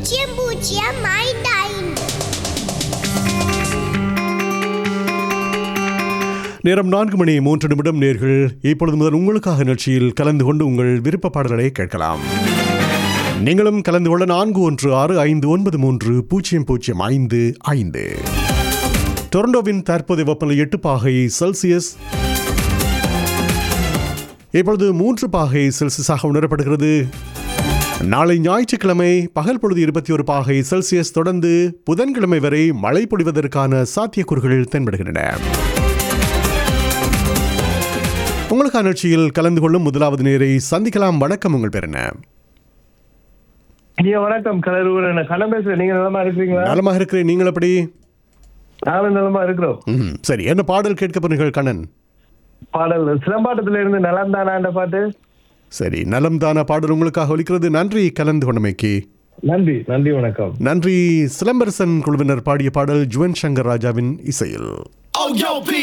பூஜ்ஜியம் பூஜ்ஜியம் ஐந்து ஐந்து நேரம் நான்கு மணி மூன்று நிமிடம் நேர்கள் இப்பொழுது முதல் உங்களுக்காக நிகழ்ச்சியில் கலந்து கொண்டு உங்கள் விருப்ப பாடல்களை கேட்கலாம் நீங்களும் கலந்து கொள்ள நான்கு ஒன்று ஆறு ஐந்து ஒன்பது மூன்று பூஜ்ஜியம் பூஜ்ஜியம் ஐந்து ஐந்து டொரண்டோவின் தற்போதைய வெப்பநிலை எட்டு பாகை செல்சியஸ் இப்பொழுது மூன்று பாகை செல்சியஸாக உணரப்படுகிறது நாளை ஞாயிற்றுக்கிழமை பகல் பொழுது இருபத்தி ஒரு பாகை செல்சியஸ் தொடர்ந்து புதன்கிழமை வரை மழை பொழிவதற்கான சாத்தியக்கூறுகள் தென்படுகின்றன உங்களுக்கான நிகழ்ச்சியில் கலந்து கொள்ளும் முதலாவது நேரை சந்திக்கலாம் வணக்கம் உங்கள் பேர் என்ன ஐயா வணக்கம் கலரூர் என்ன கண்ணன் பேசுறேன் நீங்க நலமா இருக்கிறீங்களா நலமாக இருக்கிறேன் நீங்கள் எப்படி நானும் நலமா இருக்கிறோம் ம், சரி என்ன பாடல் கேட்க போறீர்கள் கண்ணன் பாடல் சிலம்பாட்டத்துல இருந்து நலம் தானாண்ட பாட்டு சரி நலம் தான பாடல் உங்களுக்காக ஒலிக்கிறது நன்றி கலந்து கொண்டமைக்கு நன்றி நன்றி வணக்கம் நன்றி சிலம்பரசன் குழுவினர் பாடிய பாடல் ஜுவன் சங்கர் ராஜாவின் இசையில் Oh, yo, B,